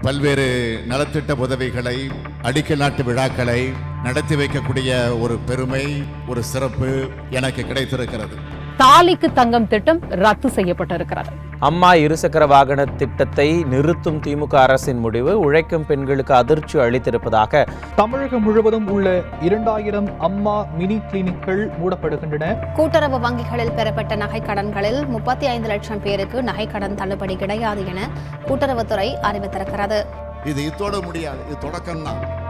பல்வேறு நலத்திட்ட உதவிகளை அடிக்கல் நாட்டு விழாக்களை நடத்தி வைக்கக்கூடிய ஒரு பெருமை ஒரு சிறப்பு எனக்கு கிடைத்திருக்கிறது தாலிக்கு தங்கம் திட்டம் ரத்து செய்யப்பட்டிருக்கிறது அம்மா இருசக்கர வாகன திட்டத்தை நிறுத்தும் திமுக அரசின் முடிவு உழைக்கும் பெண்களுக்கு அதிர்ச்சி அளித்திருப்பதாக தமிழகம் முழுவதும் உள்ள இரண்டாயிரம் அம்மா மினி கிளினிக்கள் மூடப்படுகின்றன கூட்டுறவு வங்கிகளில் பெறப்பட்ட நகைக் கடன்களில் முப்பத்தி ஐந்து லட்சம் பேருக்கு நகைக்கடன் தள்ளுபடி கிடையாது என கூட்டுறவுத்துறை அறிவித்திருக்கிறது இது இத்தோட முடியாது இது தொடக்கம்தான்